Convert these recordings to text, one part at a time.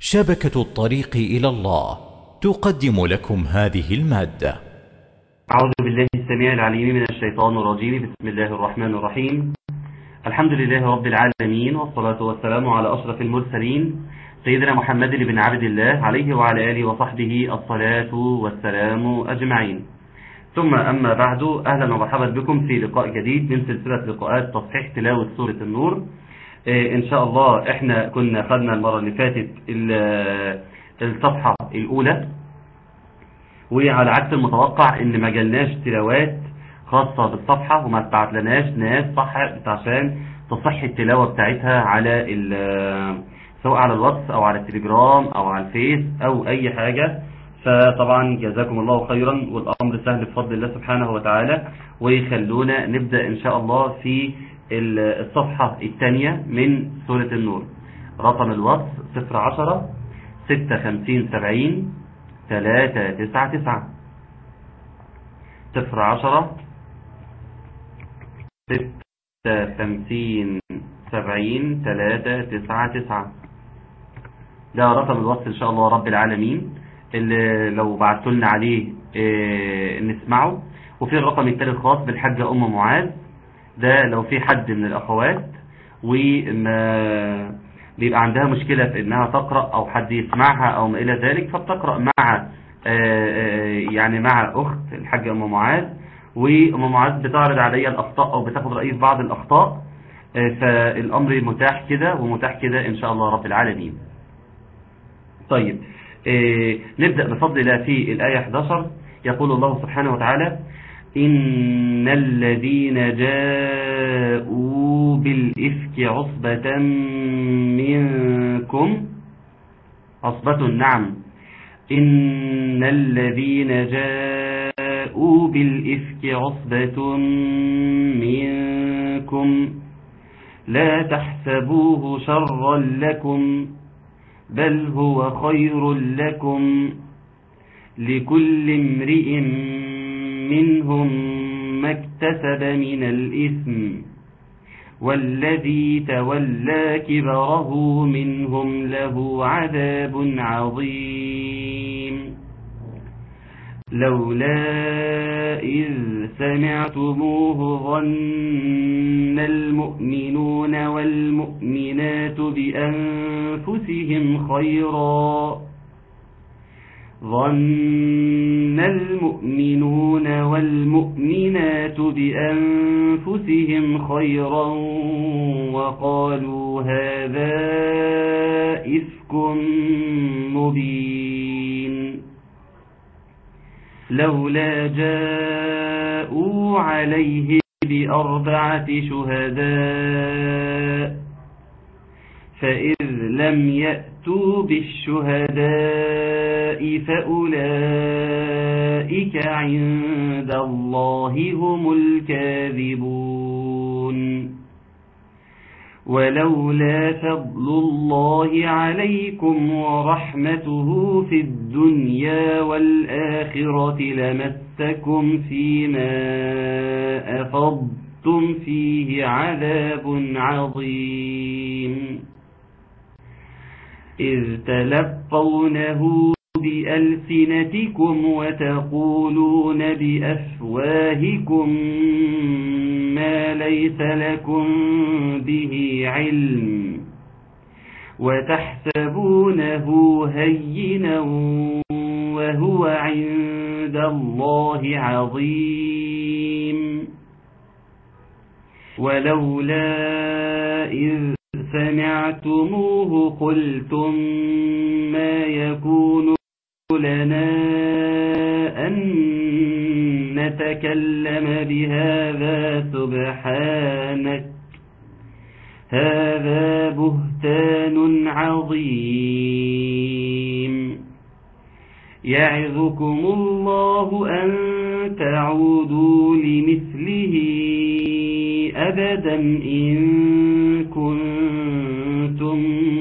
شبكة الطريق إلى الله تقدم لكم هذه المادة أعوذ بالله السميع العليم من الشيطان الرجيم بسم الله الرحمن الرحيم الحمد لله رب العالمين والصلاة والسلام على أشرف المرسلين سيدنا محمد بن عبد الله عليه وعلى آله وصحبه الصلاة والسلام أجمعين ثم أما بعد أهلا ومرحبا بكم في لقاء جديد من سلسلة لقاءات تصحيح تلاوة سورة النور إن شاء الله احنا كنا خدنا المرة اللي فاتت الصفحة الأولى وعلى عكس المتوقع ان ما جالناش تلاوات خاصة بالصفحة وما اتبعت لناش ناس صحت عشان تصح التلاوة بتاعتها على سواء على الواتس او على التليجرام او على الفيس او اي حاجة فطبعا جزاكم الله خيرا والامر سهل بفضل الله سبحانه وتعالى ويخلونا نبدأ ان شاء الله في الصفحة الثانية من سورة النور رقم الواتس 010 56 70 3 9 9 0 10 56 70 3 9 9 ده رقم الواتس ان شاء الله رب العالمين اللي لو بعتوا لنا عليه اه نسمعه وفي الرقم الثالث الخاص بالحاجة ام معاذ ده لو في حد من الاخوات وما بيبقى عندها مشكلة في انها تقرأ او حد يسمعها او ما الى ذلك فبتقرأ مع يعني مع اخت الحاجة ام معاذ وام معاذ بتعرض عليا الاخطاء او بتاخد رأيي في بعض الاخطاء فالامر متاح كده ومتاح كده ان شاء الله رب العالمين طيب نبدأ بفضل الله في الآية 11 يقول الله سبحانه وتعالى إن الذين جاءوا بالإفك عصبة منكم عصبة نعم إن الذين جاءوا بالإفك عصبة منكم لا تحسبوه شرا لكم بل هو خير لكم لكل امرئ منهم ما اكتسب من الإثم والذي تولى كبره منهم له عذاب عظيم لولا إذ سمعتموه ظن المؤمنون والمؤمنات بأنفسهم خيرا ظن المؤمنون والمؤمنات بأنفسهم خيرا وقالوا هذا إفك مبين لولا جاءوا عليه بأربعة شهداء فإذ لم يأتوا بالشهداء فأولئك عند الله هم الكاذبون ولولا فضل الله عليكم ورحمته في الدنيا والآخرة لمسكم فيما أفضتم فيه عذاب عظيم إذ تلقونه بألسنتكم وتقولون بأفواهكم ما ليس لكم به علم وتحسبونه هينا وهو عند الله عظيم ولولا إذ سمعتموه قلتم ما يكون لنا أن نتكلم بهذا سبحانك هذا بهتان عظيم يعظكم الله أن تعودوا لمثله أبدا إن كنتم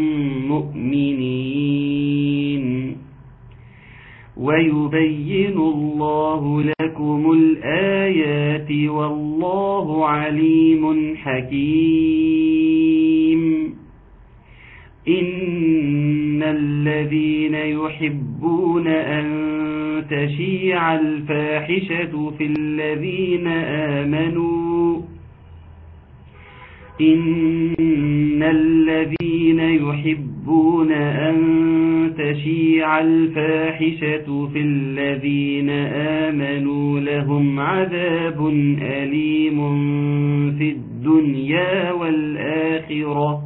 مؤمنين ويبين الله لكم الآيات والله عليم حكيم إن الذين يحبون أن تشيع الفاحشة في الذين آمنوا إن الذين يحبون أن تشيع الفاحشة في الذين آمنوا لهم عذاب أليم في الدنيا والآخرة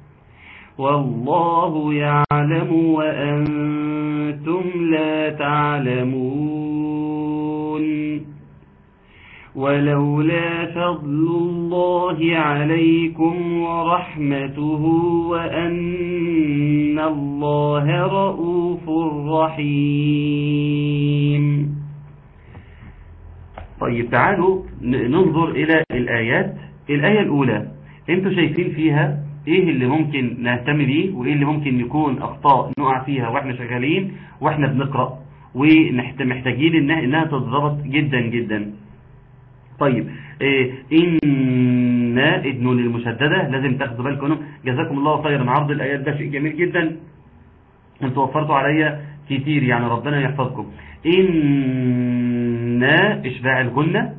والله يعلم وأنتم لا تعلمون ولولا فضل الله عليكم ورحمته وأن الله رؤوف رحيم طيب تعالوا ننظر إلى الآيات الآية الأولى انتوا شايفين فيها ايه اللي ممكن نهتم بيه وايه اللي ممكن يكون اخطاء نقع فيها واحنا شغالين واحنا بنقرأ ومحتاجين انها, إنها تتضبط جدا جدا طيب إيه إن ابن للمشددة لازم تاخدوا بالكم جزاكم الله خيرا عرض الآيات ده شيء جميل جدا انتوا وفرتوا عليا كتير يعني ربنا يحفظكم إن إشباع الجنة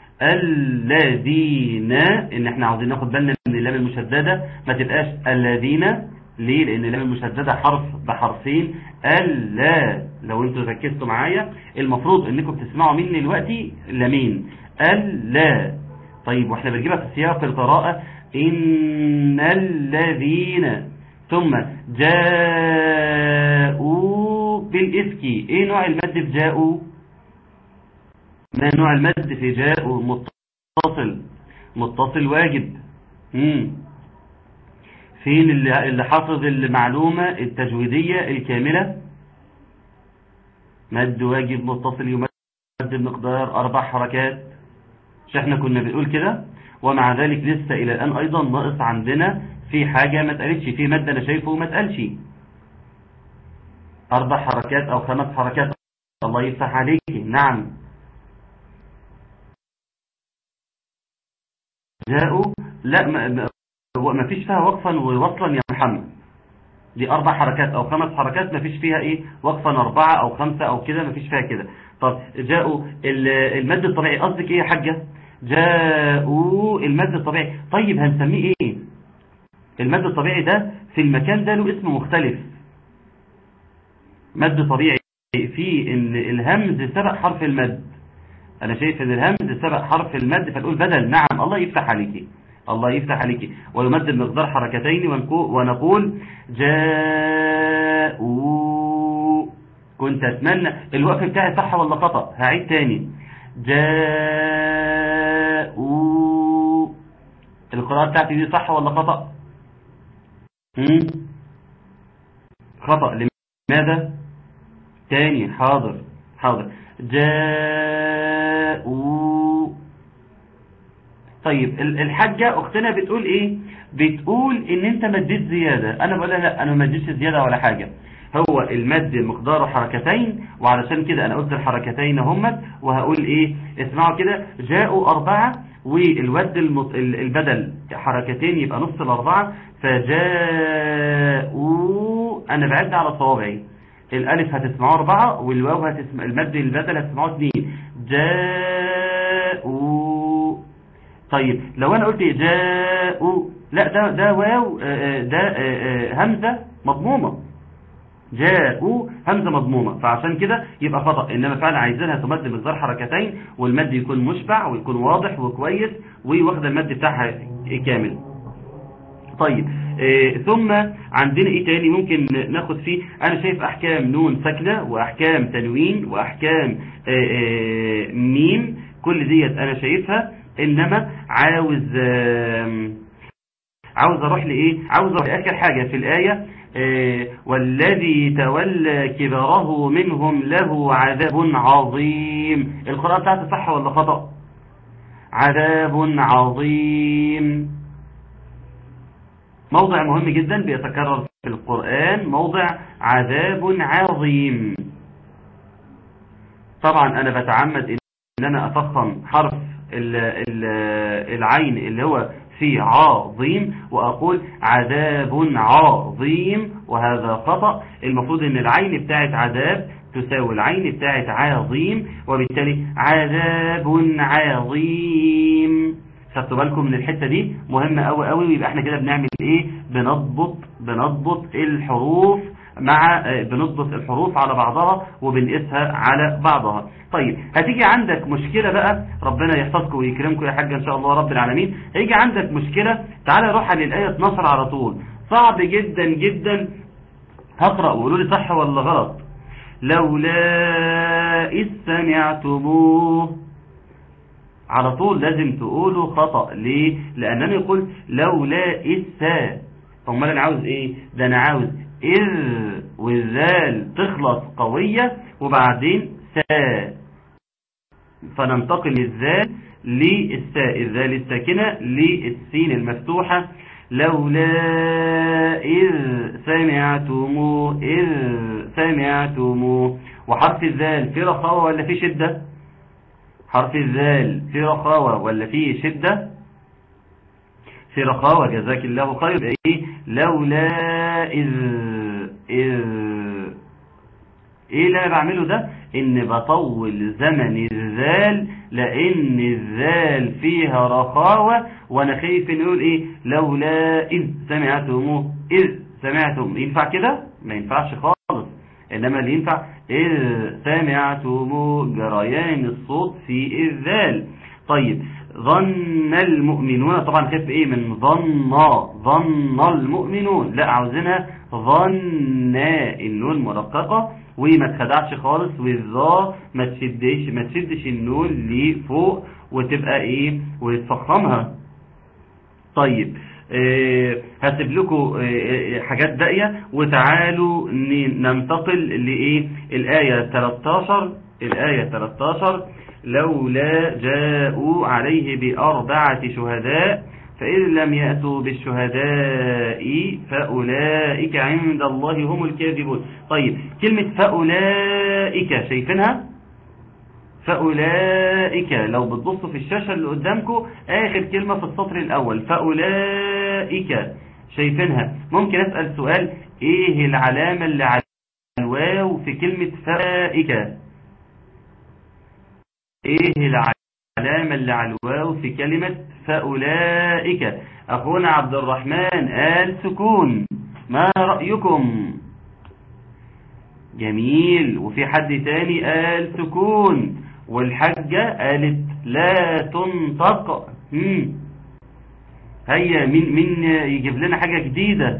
الذين إن احنا عاوزين ناخد بالنا من اللام المشددة ما تبقاش الذين ليه لأن اللام المشددة حرف بحرفين ألا لو انتوا ركزتوا معايا المفروض انكم تسمعوا مني دلوقتي لامين ألا طيب واحنا بنجيبها في سياق القراءة إن الذين ثم جاءوا بالإفك إيه نوع المد في جاءوا ما نوع المد في جاءوا متصل متصل واجب مم. فين اللي حافظ المعلومة التجويدية الكاملة مد واجب متصل يمد بمقدار أربع حركات مش احنا كنا بنقول كده ومع ذلك لسه الى الان ايضا ناقص عندنا في حاجة ما اتقالتش في مادة انا شايفه وما اتقالش اربع حركات او خمس حركات الله يفتح عليك نعم جاءوا لا ما, ما فيش فيها وقفا ووصلا يا محمد دي اربع حركات او خمس حركات ما فيش فيها ايه وقفا اربعة او خمسة او كده ما فيش فيها كده طب جاءوا المد الطبيعي قصدك ايه يا حاجة جاءوا المد الطبيعي طيب هنسميه ايه المد الطبيعي ده في المكان ده له اسم مختلف مد طبيعي في ان الهمز سبق حرف المد انا شايف ان الهمز سبق حرف المد فتقول بدل نعم الله يفتح عليكي الله يفتح عليك ويمد بمقدار حركتين ونقول جاءوا كنت اتمنى الوقف بتاعي صح ولا خطأ هعيد تاني جاءوا القراءة بتاعتي دي صح ولا خطأ هم؟ خطأ لماذا تاني حاضر حاضر جاءوا طيب الحاجة اختنا بتقول ايه بتقول ان انت مديت زيادة انا بقول لا انا ما مديتش زيادة ولا حاجة هو المد مقداره حركتين وعلشان كده انا قلت الحركتين همت وهقول ايه اسمعوا كده جاءوا اربعة والود المط... البدل حركتين يبقى نص الاربعة فجاءوا انا بعد على صوابعي الالف هتسمعوه اربعة والواو هتسمع المد البدل هتسمعوه اثنين جاءوا طيب لو انا قلت جاءوا لا ده ده واو ده همزة مضمومة جاءوا همزة مضمومة فعشان كده يبقى خطأ إنما فعلا عايزينها تمد مقدار حركتين والمد يكون مشبع ويكون واضح وكويس ويواخد المد بتاعها كامل طيب آه ثم عندنا ايه تاني ممكن ناخد فيه انا شايف احكام نون ساكنة واحكام تنوين واحكام آه آه ميم كل ديت انا شايفها انما عاوز آه عاوز اروح لايه عاوز اروح لاخر حاجة في الايه والذي تولى كبره منهم له عذاب عظيم القراءة بتاعته صح ولا خطأ عذاب عظيم موضع مهم جدا بيتكرر في القرآن موضع عذاب عظيم طبعا انا بتعمد ان انا افخم حرف ال ال العين اللي هو في عظيم وأقول عذاب عظيم وهذا خطأ المفروض ان العين بتاعت عذاب تساوي العين بتاعت عظيم وبالتالي عذاب عظيم خدتوا بالكم من الحتة دي مهمة قوي قوي ويبقى احنا كده بنعمل ايه بنضبط بنضبط الحروف مع بنضبط الحروف على بعضها وبنقيسها على بعضها طيب هتيجي عندك مشكلة بقى ربنا يحفظكم ويكرمكم يا حاج ان شاء الله رب العالمين هيجي عندك مشكلة تعالى روح على الآية 12 على طول صعب جدا جدا هقرأ وقولوا لي صح ولا غلط لولا إذ سمعتموه على طول لازم تقولوا خطأ ليه لأنني قلت لولا إذ سا امال انا عاوز ايه ده انا عاوز إذ والذال تخلص قوية وبعدين سا فننتقل الذال للساء الذال الساكنة للسين المفتوحة لولا إذ سمعتموه إذ سمعتموه وحرف الذال في رخاوة ولا في شدة حرف الذال في رخاوة ولا في شدة في رخاوة جزاك الله خير ايه لولا إذ إذ ايه اللي انا بعمله ده ان بطول زمن الذال لان الذال فيها رخاوة وانا خايف ان يقول ايه لولا اذ سمعتموه اذ سمعتم ينفع كده ما ينفعش خالص انما اللي ينفع اذ سمعتموه جريان الصوت في الذال طيب ظن المؤمنون طبعا خف ايه من ظن ظن المؤمنون لا عاوزينها ظن النون مرققة وما تخدعش خالص والظا ما تشدش ما تشدش النون لفوق وتبقى ايه وتفخمها طيب آه هسيب لكم آه حاجات باقيه وتعالوا ننتقل لايه الايه 13 الايه 13 لولا جاءوا عليه بأربعة شهداء فإن لم يأتوا بالشهداء فأولئك عند الله هم الكاذبون طيب كلمة فأولئك شايفينها فأولئك لو بتبصوا في الشاشة اللي قدامكم آخر كلمة في السطر الأول فأولئك شايفينها ممكن أسأل سؤال إيه العلامة اللي على الواو في كلمة فأولئك ايه العلامة اللي على الواو في كلمة فأولئك أخونا عبد الرحمن قال سكون ما رأيكم جميل وفي حد تاني قال سكون والحجة قالت لا تنطق مم. هيا مين, مين يجيب لنا حاجة جديدة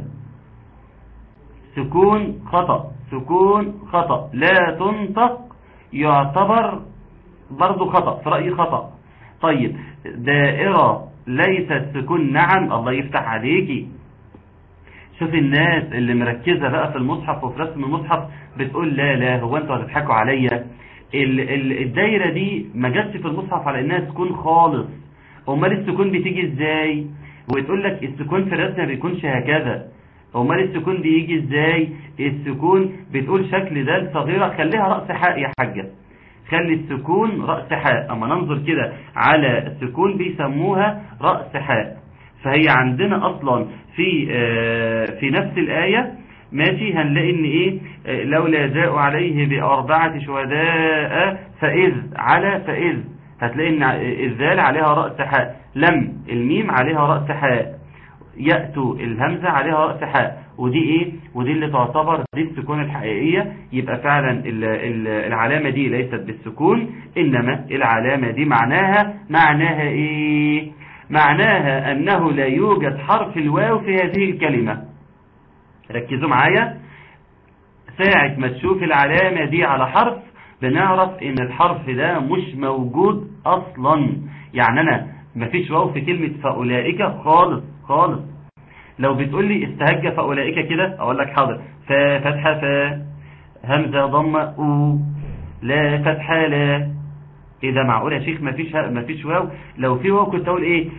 سكون خطأ سكون خطأ لا تنطق يعتبر برضو خطأ في رأيي خطأ طيب دائرة ليست سكون نعم الله يفتح عليكي شوف الناس اللي مركزة بقى في المصحف وفي رسم المصحف بتقول لا لا هو انتوا هتضحكوا عليا الدايرة دي ما جاتش في المصحف على انها سكون خالص امال السكون بتيجي ازاي وتقول لك السكون في الرسم ما بيكونش هكذا امال السكون بيجي ازاي السكون بتقول شكل دال صغيرة خليها رأس حاء يا حاجة خلي السكون رأس حاء اما ننظر كده على السكون بيسموها رأس حاء فهي عندنا اصلا في آه في نفس الآية ماشي هنلاقي ان ايه آه لولا جاءوا عليه بأربعة شهداء فإذ على فإذ هتلاقي ان الذال عليها رأس حاء لم الميم عليها رأس حاء يأتوا الهمزة عليها رأس حاء ودي ايه ودي اللي تعتبر دي السكون الحقيقية يبقى فعلا العلامة دي ليست بالسكون انما العلامة دي معناها معناها ايه معناها انه لا يوجد حرف الواو في هذه الكلمة ركزوا معايا ساعة ما تشوف العلامة دي على حرف بنعرف ان الحرف ده مش موجود اصلا يعني انا مفيش واو في كلمة فأولئك خالص خالص لو بتقول لي استهج فأولئك كده اقول لك حاضر فا فتحة فا همزة ضمة او لا فتحة لا ايه ده معقول يا شيخ مفيش مفيش واو لو في واو كنت اقول ايه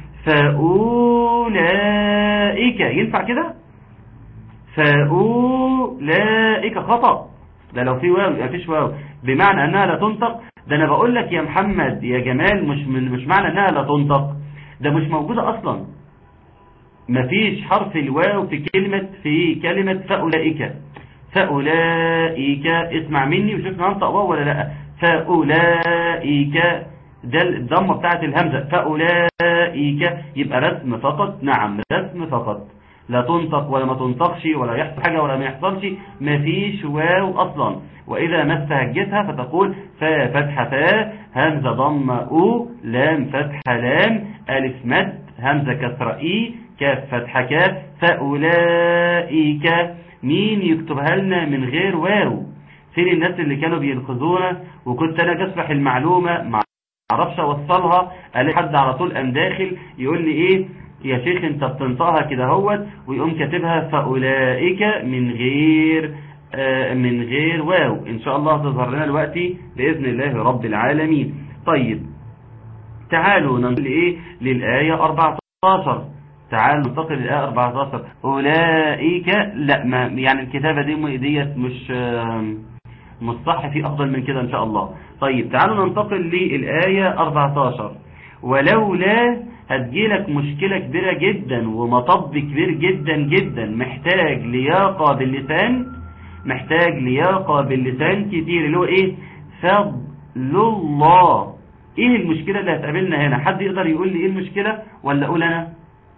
فأولئك ينفع كده فأولئك خطأ ده لو في واو مفيش واو بمعنى انها لا تنطق ده انا بقول لك يا محمد يا جمال مش مش معنى انها لا تنطق ده مش موجودة اصلا مفيش حرف الواو في كلمة في كلمة فأولئك فأولئك اسمع مني وشوف هنطق واو ولا لا فأولئك ده الضمه بتاعت الهمزة فأولئك يبقى رسم فقط نعم رسم فقط لا تنطق ولا ما تنطقش ولا يحصل حاجة ولا ما يحصلش مفيش واو أصلا وإذا ما استهجتها فتقول فا فتح فا همزة ضم أو لام فتح لام ألف مد همزة كسر إي كاف فتح كاف فأولئك مين يكتبها لنا من غير واو فين الناس اللي كانوا بينقذونا وكنت أنا بشرح المعلومة ما اعرفش اوصلها قال حد على طول قام داخل يقول لي ايه يا شيخ انت بتنطقها كده اهوت ويقوم كاتبها فاولئك من غير آه من غير واو ان شاء الله تظهر لنا دلوقتي باذن الله رب العالمين طيب تعالوا ننتقل ايه للايه 14 تعالوا ننتقل للايه 14 اولئك لا ما يعني الكتابه دي ديت مش آه مش صح في افضل من كده ان شاء الله طيب تعالوا ننتقل للايه 14 ولولا هتجيلك مشكلة كبيرة جدا ومطب كبير جدا جدا محتاج لياقة باللسان محتاج لياقة باللسان كتير اللي هو ايه فضل الله ايه المشكلة اللي هتقابلنا هنا حد يقدر يقول لي ايه المشكلة ولا اقول انا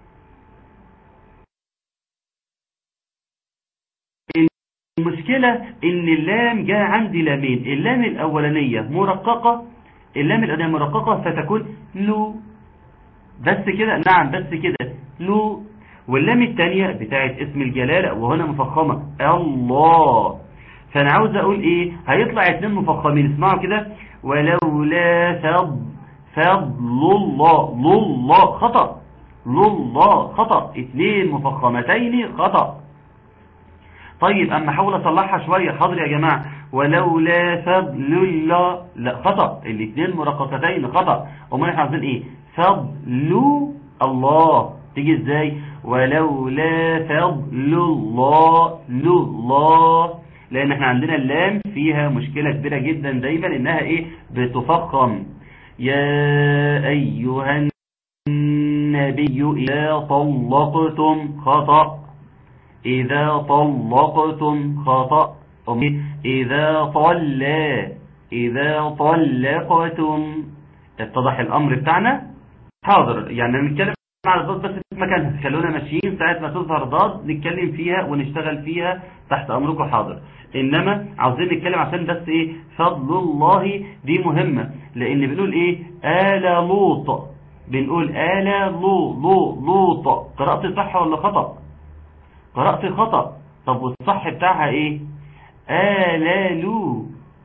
المشكلة ان اللام جاء عندي لامين اللام الاولانية مرققة اللام الاولانية مرققة فتكون لو بس كده نعم بس كده لو واللام الثانية بتاعت اسم الجلالة وهنا مفخمة الله فانا عاوز اقول ايه هيطلع اتنين مفخمين اسمعوا كده ولولا فضل فضل الله لله خطأ لله خطأ اتنين مفخمتين خطأ طيب اما احاول اصلحها شوية حاضر يا جماعة ولولا فضل الله لا خطأ الاثنين مرققتين خطأ امال احنا عايزين ايه فضل الله تيجي ازاي ولولا فضل الله الله لان احنا عندنا اللام فيها مشكلة كبيرة جدا دايما انها ايه بتفخم يا ايها النبي اذا طلقتم خطأ إذا طلقتم خطأ إذا طلى إذا طلقتم اتضح الأمر بتاعنا حاضر يعني نتكلم على الضاد بس في مكانها خلونا ماشيين ساعة ما تظهر ضاد نتكلم فيها ونشتغل فيها تحت أمركم حاضر إنما عاوزين نتكلم عشان بس إيه فضل الله دي مهمة لأن بنقول إيه آل لوط بنقول آل لو لو لوط قراءتي صح ولا خطأ قرأت خطأ طب والصح بتاعها ايه آلالو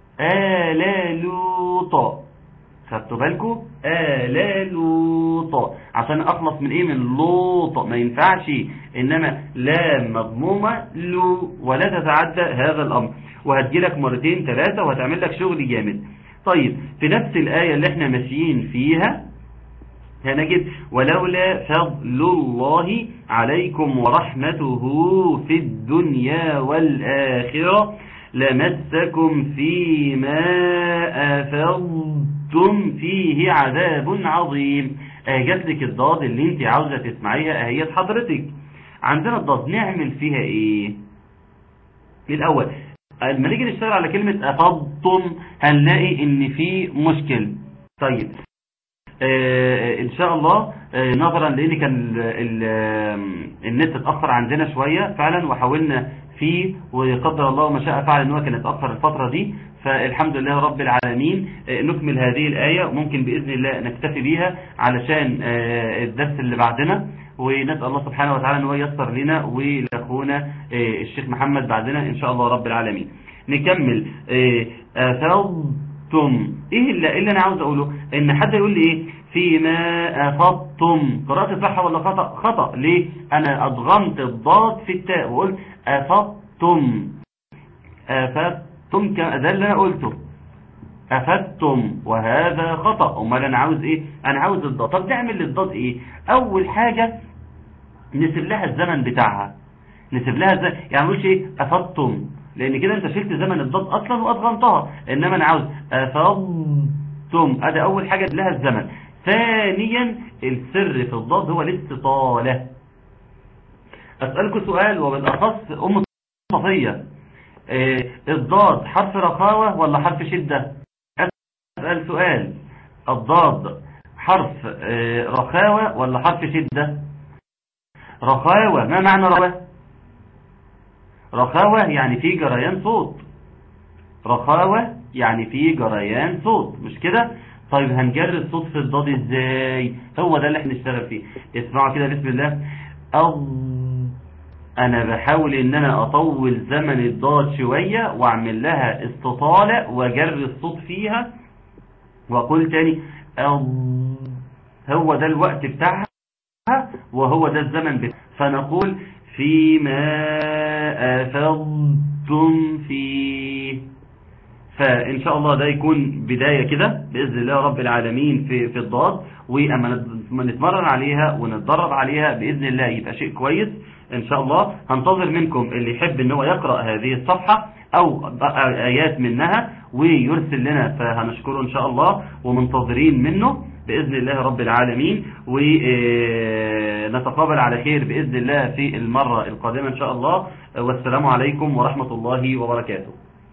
آلالوط خدتوا بالكم آلالوط عشان اخلص من ايه من لوط ما ينفعش انما لا مضمومة لو ولا تتعدى هذا الامر وهتجيلك مرتين ثلاثة وهتعمل لك شغل جامد طيب في نفس الآية اللي احنا ماشيين فيها هنجد ولولا فضل الله عليكم ورحمته في الدنيا والآخرة لمسكم فيما أفضتم فيه عذاب عظيم اهجت لك الضاد اللي انت عاوزة تسمعيها اهيت حضرتك عندنا الضاد نعمل فيها ايه الأول لما نيجي نشتغل على كلمة أفضتم هنلاقي ان في مشكل طيب آه ان شاء الله آه نظرا لان كان النت اتأخر عندنا شوية فعلا وحاولنا فيه وقدر الله ما شاء فعل ان هو كان اتأخر الفترة دي فالحمد لله رب العالمين آه نكمل هذه الآية وممكن بإذن الله نكتفي بيها علشان الدرس اللي بعدنا ونسأل الله سبحانه وتعالى ان هو ييسر لنا ولأخونا الشيخ محمد بعدنا ان شاء الله رب العالمين نكمل أفضتم ايه اللي, اللي انا عاوز اقوله ان حد يقول لي ايه فيما افضتم قرأت صح ولا خطأ خطأ ليه انا اضغمت الضاد في التاء وقلت افضتم افضتم ده اللي انا قلته افدتم وهذا خطأ امال انا عاوز ايه انا عاوز الضاد طب نعمل للضاد ايه اول حاجة نسيب لها الزمن بتاعها نسيب لها الزمن يعني مش ايه افضتم لان كده انت شلت زمن الضاد اصلا واضغمتها انما انا عاوز افضتم ادي اول حاجة لها الزمن ثانيا السر في الضاد هو الاستطالة أسألكم سؤال وبالأخص أم صفية آه، الضاد حرف رخاوة ولا حرف شدة أسأل سؤال الضاد حرف آه، رخاوة ولا حرف شدة رخاوة ما معنى رخاوة رخاوة يعني في جريان صوت رخاوة يعني في جريان صوت مش كده طيب هنجري الصوت في الضاد ازاي هو ده اللي احنا نشتغل فيه اسمعوا كده بسم الله أض انا بحاول ان انا اطول زمن الضاد شوية واعمل لها استطالة واجري الصوت فيها واقول تاني أض هو ده الوقت بتاعها وهو ده الزمن بتاعها فنقول فيما أفضتم فيه فإن شاء الله ده يكون بداية كده بإذن الله رب العالمين في, في الضاد وأما نتمرن عليها ونتدرب عليها بإذن الله يبقى شيء كويس إن شاء الله هنتظر منكم اللي يحب ان هو يقرأ هذه الصفحة أو آيات منها ويرسل لنا فهنشكره إن شاء الله ومنتظرين منه بإذن الله رب العالمين ونتقابل على خير بإذن الله في المرة القادمة إن شاء الله والسلام عليكم ورحمة الله وبركاته